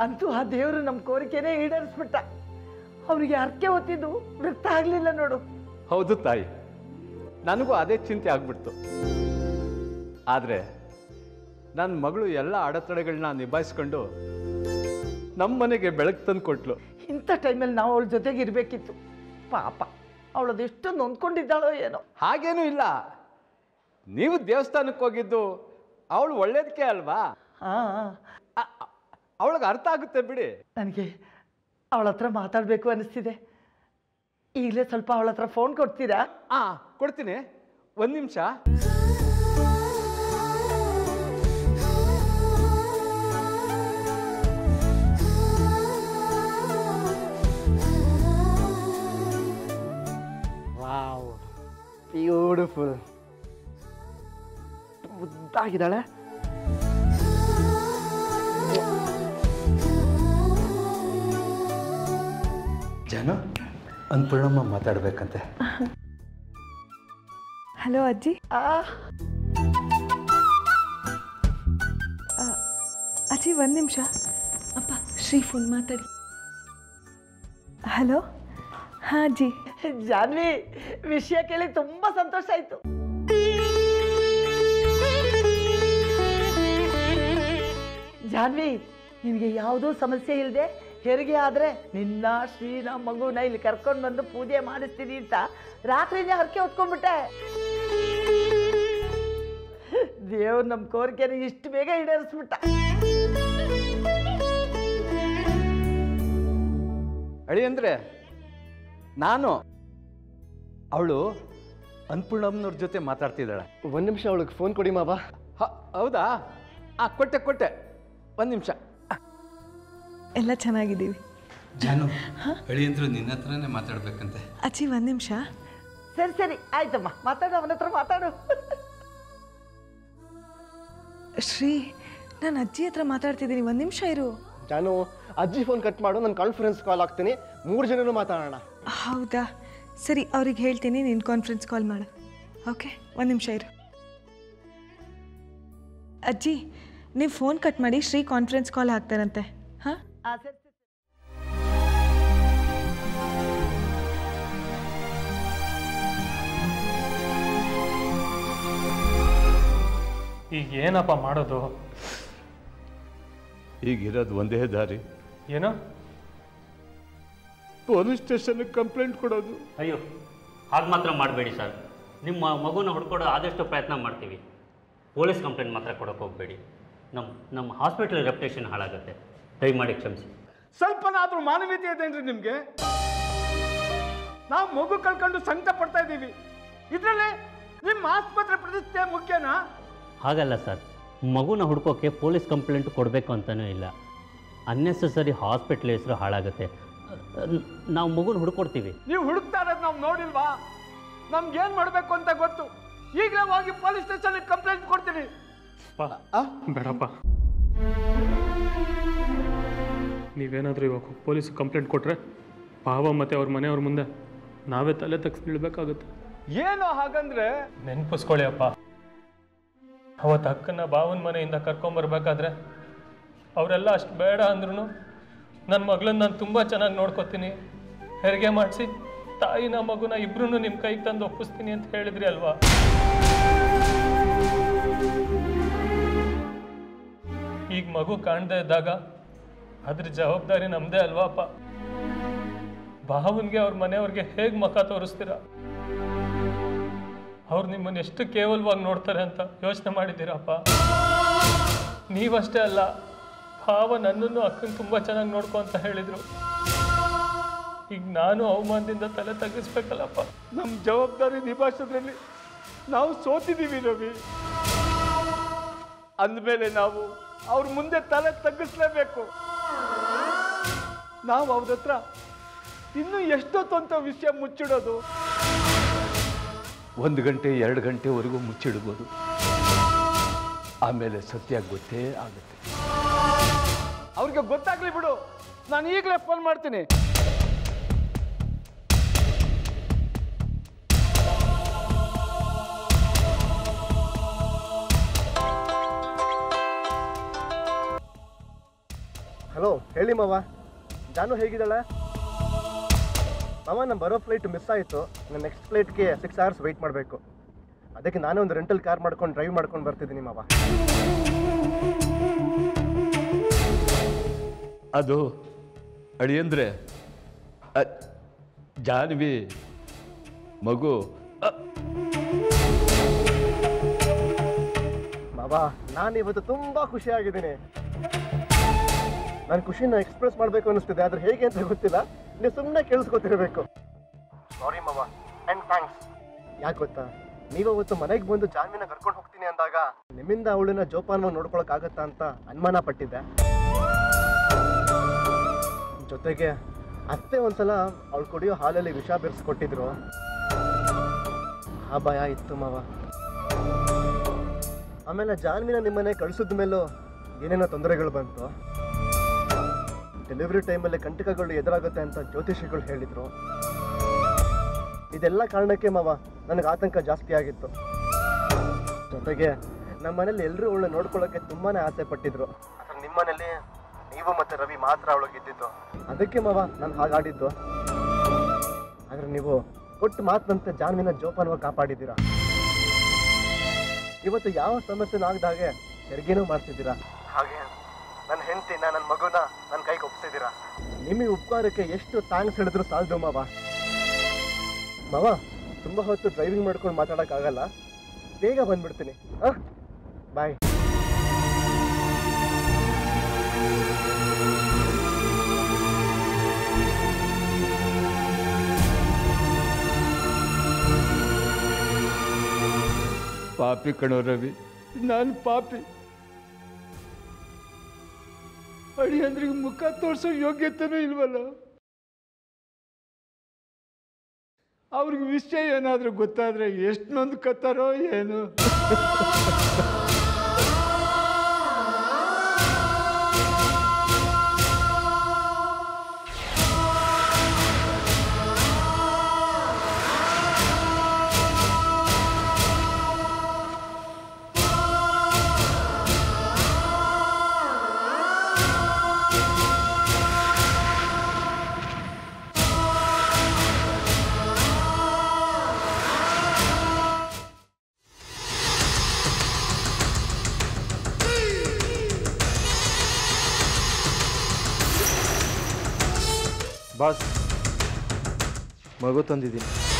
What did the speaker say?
ಅಂತೂ ಆ ದೇವರು ನಮ್ಮ ಕೋರಿಕೆನೇ ಈಡೇರಿಸ್ಬಿಟ್ಟ ಅವರಿಗೆ ಅರ್ಕೆ ಹೊತ್ತಿದ್ದು ವ್ಯಕ್ತ ಆಗಲಿಲ್ಲ ನೋಡು ಹೌದು ತಾಯಿ ನನಗೂ ಅದೇ ಚಿಂತೆ ಆಗ್ಬಿಡ್ತು ಆದರೆ ನನ್ನ ಮಗಳು ಎಲ್ಲ ಅಡೆತಡೆಗಳನ್ನ ನಿಭಾಯಿಸ್ಕೊಂಡು ನಮ್ಮ ಮನೆಗೆ ಬೆಳಕು ತಂದು ಕೊಟ್ಲು ಇಂಥ ಟೈಮಲ್ಲಿ ನಾವು ಅವಳ ಜೊತೆಗೆ ಇರಬೇಕಿತ್ತು ಪಾಪ ಅವಳದು ಎಷ್ಟು ನೊಂದ್ಕೊಂಡಿದ್ದಾಳೋ ಏನೋ ಹಾಗೇನೂ ಇಲ್ಲ ನೀವು ದೇವಸ್ಥಾನಕ್ಕೆ ಹೋಗಿದ್ದು ಅವಳು ಒಳ್ಳೇದಕ್ಕೆ ಅಲ್ವಾ ಹಾಂ ಅವಳಿಗೆ ಅರ್ಥ ಆಗುತ್ತೆ ಬಿಡಿ ನನಗೆ ಅವಳ ಹತ್ರ ಮಾತಾಡಬೇಕು ಅನಿಸ್ತಿದೆ ಈಗಲೇ ಸ್ವಲ್ಪ ಅವಳ ಹತ್ರ ಫೋನ್ ಕೊಡ್ತೀರಾ ಹಾಂ ಕೊಡ್ತೀನಿ ಒಂದು ನಿಮಿಷ ವಾವ್ ಬ್ಯೂಟಿಫುಲ್ ಮುದ್ದಾಗಿದ್ದಾಳೆ ಜನ ಅನ್ಪೂರ್ಣಮ್ಮ ಮಾತಾಡ್ಬೇಕಂತೆ ಹಲೋ ಅಜ್ಜಿ ಆ ಆ, ಅಜ್ಜಿ ಒಂದು ನಿಮಿಷ ಅಪ್ಪ ಶ್ರೀ ಫೋನ್ ಮಾತಾಡಿ ಹಲೋ ಹಾಂ ಅಜ್ಜಿ ಜಾನ್ವಿ ವಿಷಯ ಕೇಳಿ ತುಂಬಾ ಸಂತೋಷ ಆಯ್ತು ಜಾನ್ವಿ ನಿನಗೆ ಯಾವುದೂ ಸಮಸ್ಯೆ ಇಲ್ಲದೆ ಹೆರಿಗೆ ಆದರೆ ನಿನ್ನ ಶ್ರೀನ ಮಗುನ ಇಲ್ಲಿ ಕರ್ಕೊಂಡು ಬಂದು ಪೂಜೆ ಮಾಡಿಸ್ತೀನಿ ಅಂತ ರಾತ್ರಿನೇ ಹರಕೆ ಹೊತ್ಕೊಂಡ್ಬಿಟ್ಟೆ ದೇವ್ರು ನಮ್ಮ ಕೋರಿಕೆನ ಇಷ್ಟು ಬೇಗ ಈಡೇರಿಸ್ಬಿಟ್ಟ ಅಳಿ ಅಂದರೆ ನಾನು ಅವಳು ಅನ್ಪೂರ್ಣಮ್ಮನವ್ರ ಜೊತೆ ಮಾತಾಡ್ತಿದ್ದಾಳೆ ಒಂದು ನಿಮಿಷ ಅವಳಿಗೆ ಫೋನ್ ಕೊಡಿ ಮಾವ ಹ ಹೌದಾ ಹಾಂ ಕೊಟ್ಟೆ ಕೊಟ್ಟೆ ಒಂದು ನಿಮಿಷ ಎಲ್ಲ ಚೆನ್ನಾಗಿದ್ದೀವಿ ಜಾನು ಅಳಿಯಂದ್ರು ನಿನ್ನ ಹತ್ರನೇ ಮಾತಾಡ್ಬೇಕಂತೆ ಅಜ್ಜಿ ಒಂದು ನಿಮಿಷ ಸರಿ ಸರಿ ಆಯ್ತಮ್ಮ ಮಾತಾಡು ಅವನ ಹತ್ರ ಮಾತಾಡು ಶ್ರೀ ನಾನು ಅಜ್ಜಿ ಹತ್ರ ಮಾತಾಡ್ತಿದ್ದೀನಿ ಒಂದು ನಿಮಿಷ ಇರು ಜಾನು ಅಜ್ಜಿ ಫೋನ್ ಕಟ್ ಮಾಡು ನಾನು ಕಾನ್ಫರೆನ್ಸ್ ಕಾಲ್ ಆಗ್ತೀನಿ ಮೂರು ಜನನು ಮಾತಾಡೋಣ ಹೌದಾ ಸರಿ ಅವ್ರಿಗೆ ಹೇಳ್ತೀನಿ ನೀನು ಕಾನ್ಫರೆನ್ಸ್ ಕಾಲ್ ಮಾಡು ಓಕೆ ಒಂದು ನಿಮಿಷ ಇರು ಅಜ್ಜಿ ನೀವು ಫೋನ್ ಕಟ್ ಮಾಡಿ ಶ್ರೀ ಕಾನ್ಫರೆನ್ಸ್ ಕಾಲ್ ಹಾಕ್ತಾರಂತೆ ಹಾಂ ಆ, ಸರಿ ಸರಿ ಈಗ ಏನಪ್ಪ ಮಾಡೋದು ಈಗಿರೋದು ಒಂದೇ ದಾರಿ ಏನು ಪೊಲೀಸ್ ಸ್ಟೇಷನ್ಗೆ ಕಂಪ್ಲೇಂಟ್ ಕೊಡೋದು ಅಯ್ಯೋ ಹಾಗೆ ಮಾತ್ರ ಮಾಡಬೇಡಿ ಸರ್ ನಿಮ್ಮ ಮಗುನ ಹುಡ್ಕೊಡೋ ಆದಷ್ಟು ಪ್ರಯತ್ನ ಮಾಡ್ತೀವಿ ಪೊಲೀಸ್ ಕಂಪ್ಲೇಂಟ್ ಮಾತ್ರ ಕೊಡೋಕೆ ಹೋಗಬೇಡಿ ನಮ್ಮ ನಮ್ಮ ಹಾಸ್ಪಿಟ್ಲ್ ರೆಪ್ಯುಟೇಷನ್ ಹಾಳಾಗುತ್ತೆ ದಯಮಾಡಿ ಕ್ಷಮಿಸಿ ಸ್ವಲ್ಪನಾದ್ರೂ ಮಾನವೀಯತೆ ಇದೇನ್ರಿ ನಿಮಗೆ ನಾವು ಮಗು ಕಳ್ಕೊಂಡು ಸಂಕಟ ಪಡ್ತಾ ಇದ್ದೀವಿ ಇದರಲ್ಲಿ ನಿಮ್ಮ ಆಸ್ಪತ್ರೆ ಪ್ರತಿಷ್ಠೆ ಮುಖ್ಯನಾ ಹಾಗಲ್ಲ ಸರ್ ಮಗುನ ಹುಡ್ಕೋಕ್ಕೆ ಪೊಲೀಸ್ ಕಂಪ್ಲೇಂಟ್ ಕೊಡಬೇಕು ಅಂತಲೂ ಇಲ್ಲ ಅನ್ನೆಸೆಸರಿ ಹಾಸ್ಪಿಟ್ಲ್ ಹೆಸರು ಹಾಳಾಗುತ್ತೆ ಅಹ್, ನಾವು ಮಗುನ ಹುಡ್ಕೊಡ್ತೀವಿ ನೀವು ಹುಡುಕ್ತಾ ಇರೋದು ನಾವು ನೋಡಿಲ್ವಾ ನಮ್ಗೆ ಏನ್ ಮಾಡಬೇಕು ಅಂತ ಗೊತ್ತು ಈಗಲೇ ಹೋಗಿ ಪೊಲೀಸ್ ಸ್ಟೇಷನ್ ಕಂಪ್ಲೇಂಟ್ ಕೊಡ್ತೀನಿ ಪಾ ಬೇಡಪ್ಪ ನೀವೇನಾದರೂ ಇವಾಗ ಪೊಲೀಸ್ ಕಂಪ್ಲೇಂಟ್ ಕೊಟ್ಟರೆ ಪಾವ ಮತ್ತು ಅವ್ರ ಮನೆಯವ್ರ ಮುಂದೆ ನಾವೇ ತಲೆ ತಗ್ಸಿ ಬೀಳ್ಬೇಕಾಗುತ್ತೆ ಏನು ಹಾಗಂದ್ರೆ ನೆನಪಿಸ್ಕೊಳ್ಳಿ ಅಪ್ಪ ಅವತ್ತು ಅಕ್ಕನ ಬಾವನ ಮನೆಯಿಂದ ಕರ್ಕೊಂಬರ್ಬೇಕಾದ್ರೆ ಅವರೆಲ್ಲ ಅಷ್ಟು ಬೇಡ ಅಂದ್ರೂ ನನ್ನ ಮಗಳನ್ನ ನಾನು ತುಂಬ ಚೆನ್ನಾಗಿ ನೋಡ್ಕೋತೀನಿ ಹೆರಿಗೆ ಮಾಡಿಸಿ ತಾಯಿನ ಮಗುನ ಇಬ್ರು ನಿಮ್ಮ ಕೈಗೆ ತಂದು ಒಪ್ಪಿಸ್ತೀನಿ ಅಂತ ಹೇಳಿದ್ರಿ ಅಲ್ವಾ ಈಗ ಮಗು ಕಾಣದೇ ಇದ್ದಾಗ ಅದ್ರ ಜವಾಬ್ದಾರಿ ನಮ್ಮದೇ ಅಲ್ವಾ ಅಪ್ಪ ಭಾವನ್ಗೆ ಅವ್ರ ಮನೆಯವ್ರಿಗೆ ಹೇಗೆ ಮಖ ತೋರಿಸ್ತೀರಾ ಅವ್ರು ನಿಮ್ಮನ್ನು ಎಷ್ಟು ಕೇವಲವಾಗಿ ನೋಡ್ತಾರೆ ಅಂತ ಯೋಚನೆ ಮಾಡಿದ್ದೀರಪ್ಪ ನೀವಷ್ಟೇ ಅಲ್ಲ ಭಾವ ನನ್ನನ್ನು ಅಕ್ಕನ ತುಂಬ ಚೆನ್ನಾಗಿ ನೋಡ್ಕೊ ಅಂತ ಹೇಳಿದರು ಈಗ ನಾನು ಅವಮಾನದಿಂದ ತಲೆ ತಗ್ಗಿಸ್ಬೇಕಲ್ಲಪ್ಪ ನಮ್ಮ ಜವಾಬ್ದಾರಿ ನಿಭಾಯಿಸೋದ್ರಲ್ಲಿ ನಾವು ಸೋತಿದ್ದೀವಿ ರವಿ ಅಂದಮೇಲೆ ನಾವು ಅವ್ರ ಮುಂದೆ ತಲೆ ತಗ್ಗಿಸ್ಲೇಬೇಕು ನಾವು ಅವ್ರ ಹತ್ರ ಇನ್ನೂ ಎಷ್ಟೊತ್ತು ಅಂತ ವಿಷಯ ಮುಚ್ಚಿಡೋದು ಒಂದು ಗಂಟೆ ಎರಡು ಗಂಟೆವರೆಗೂ ಮುಚ್ಚಿಡ್ಬೋದು ಆಮೇಲೆ ಸತ್ಯ ಗೊತ್ತೇ ಆಗುತ್ತೆ ಅವ್ರಿಗೆ ಗೊತ್ತಾಗ್ಲಿ ಬಿಡು ನಾನು ಈಗಲೇ ಫೋನ್ ಮಾಡ್ತೀನಿ ಹಲೋ ಹಲೋ ಹೇಳಿ ಮಾವ ಜಾನು ಹೇಗಿದ್ದಾಳೆ ಮಾವ ನಮ್ಮ ಬರೋ ಫ್ಲೈಟ್ ಮಿಸ್ ಆಯಿತು ನಾನು ನೆಕ್ಸ್ಟ್ ಫ್ಲೈಟ್ಗೆ ಸಿಕ್ಸ್ ಅವರ್ಸ್ ವೆಯ್ಟ್ ಮಾಡಬೇಕು ಅದಕ್ಕೆ ನಾನೇ ಒಂದು ರೆಂಟಲ್ ಕಾರ್ ಮಾಡ್ಕೊಂಡು ಡ್ರೈವ್ ಮಾಡ್ಕೊಂಡು ಬರ್ತಿದ್ದೀನಿ ಮಾವ ಅದು ಅಳಿಯಂದ್ರೆ ಅ- ಜಾನ್ವಿ ಮಗು ಅ, ಮಾವ ನಾನು ಇವತ್ತು ತುಂಬ ಖುಷಿಯಾಗಿದ್ದೀನಿ ನಾನು ಖುಷಿನ ಎಕ್ಸ್ಪ್ರೆಸ್ ಮಾಡಬೇಕು ಅನಿಸ್ತಿದೆ ಆದ್ರೆ ಹೇಗೆ ಅಂತ ಗೊತ್ತಿಲ್ಲ ನೀವು ಸುಮ್ಮನೆ ಕೇಳಿಸ್ಕೊತಿರ್ಬೇಕು ಸಾರಿ ಮಾವ ಆ್ಯಂಡ್ ಥ್ಯಾಂಕ್ಸ್ ಯಾಕೆ ಗೊತ್ತಾ ನೀವು ಅವತ್ತು ಮನೆಗೆ ಬಂದು ಜಾನ್ವಿನ ಕರ್ಕೊಂಡು ಹೋಗ್ತೀನಿ ಅಂದಾಗ ನಿಮ್ಮಿಂದ ಅವಳನ್ನ ಜೋಪಾನವಾಗಿ ನೋಡ್ಕೊಳಕ್ ಆಗತ್ತಾ ಅಂತ ಅನುಮಾನ ಪಟ್ಟಿದ್ದೆ ಜೊತೆಗೆ ಅತ್ತೆ ಒಂದ್ಸಲ ಅವಳು ಕುಡಿಯೋ ಹಾಲಲ್ಲಿ ವಿಷ ಬೆರೆಸ್ಕೊಟ್ಟಿದ್ರು ಆ ಭಯ ಇತ್ತು ಮಾವ ಆಮೇಲೆ ಜಾನ್ವಿನ ನಿಮ್ಮನೆ ಕಳಿಸಿದ ಮೇಲೂ ಏನೇನೋ ತೊಂದರೆಗಳು ಬಂತು ಡೆಲಿವರಿ ಟೈಮಲ್ಲಿ ಕಂಟಕಗಳು ಎದುರಾಗುತ್ತೆ ಅಂತ ಜ್ಯೋತಿಷಿಗಳು ಹೇಳಿದ್ರು ಇದೆಲ್ಲ ಕಾರಣಕ್ಕೆ ಮಾವ ನನಗೆ ಆತಂಕ ಜಾಸ್ತಿ ಆಗಿತ್ತು ಜೊತೆಗೆ ನಮ್ಮ ಮನೇಲಿ ಎಲ್ಲರೂ ಅವಳು ನೋಡ್ಕೊಳ್ಳೋಕೆ ತುಂಬಾನೇ ಆಸೆ ಪಟ್ಟಿದ್ರು ಆದ್ರೆ ನಿಮ್ಮ ಮನೇಲಿ ನೀವು ಮತ್ತೆ ರವಿ ಮಾತ್ರ ಅವಳಿಗೆ ಇದ್ದಿದ್ದು ಅದಕ್ಕೆ ಮಾವ ನಾನು ಹಾಗಾಡಿದ್ದು ಆದ್ರೆ ನೀವು ಕೊಟ್ಟು ಮಾತಂತೆ ಜಾನ್ವಿನ ಜೋಪಾನವಾಗಿ ಕಾಪಾಡಿದ್ದೀರಾ ಇವತ್ತು ಯಾವ ಸಮಸ್ಯೆನೂ ಆಗದಾಗೆ ಹೆರಿಗೆನೂ ಮಾಡ್ತಿದ್ದೀರಾ ಹಾಗೆ ನನ್ನ ಹೆಂಡತಿನ ನನ್ನ ಮಗುನ ನನ್ನ ಕೈಗೆ ಒಪ್ಸಿದ್ದೀರಾ ನಿಮಗೆ ಉಪಕಾರಕ್ಕೆ ಎಷ್ಟು ಥ್ಯಾಂಕ್ಸ್ ಹೇಳಿದ್ರು ಸಾಲದು ಮಾವ ಮಾವ ತುಂಬ ಹೊತ್ತು ಡ್ರೈವಿಂಗ್ ಮಾಡ್ಕೊಂಡು ಮಾತಾಡೋಕ್ಕಾಗಲ್ಲ ಬೇಗ ಬಂದ್ಬಿಡ್ತೀನಿ ಹಾಂ ಬಾಯ್ ಪಾಪಿ ಕಣೋ ರವಿ ನಾನು ಪಾಪಿ ಅಳಿಯಂದ್ರಿಗೆ ಮುಖ ತೋರ್ಸೋ ಯೋಗ್ಯತೆನೂ ಇಲ್ವಲ್ಲ ಅವ್ರಿಗೆ ವಿಷಯ ಏನಾದರೂ ಗೊತ್ತಾದ್ರೆ ಎಷ್ಟು ನೊಂದು ಕತ್ತಾರೋ ಏನು ಬಾಸ್ ಮಗು ತಂದಿದ್ದೀನಿ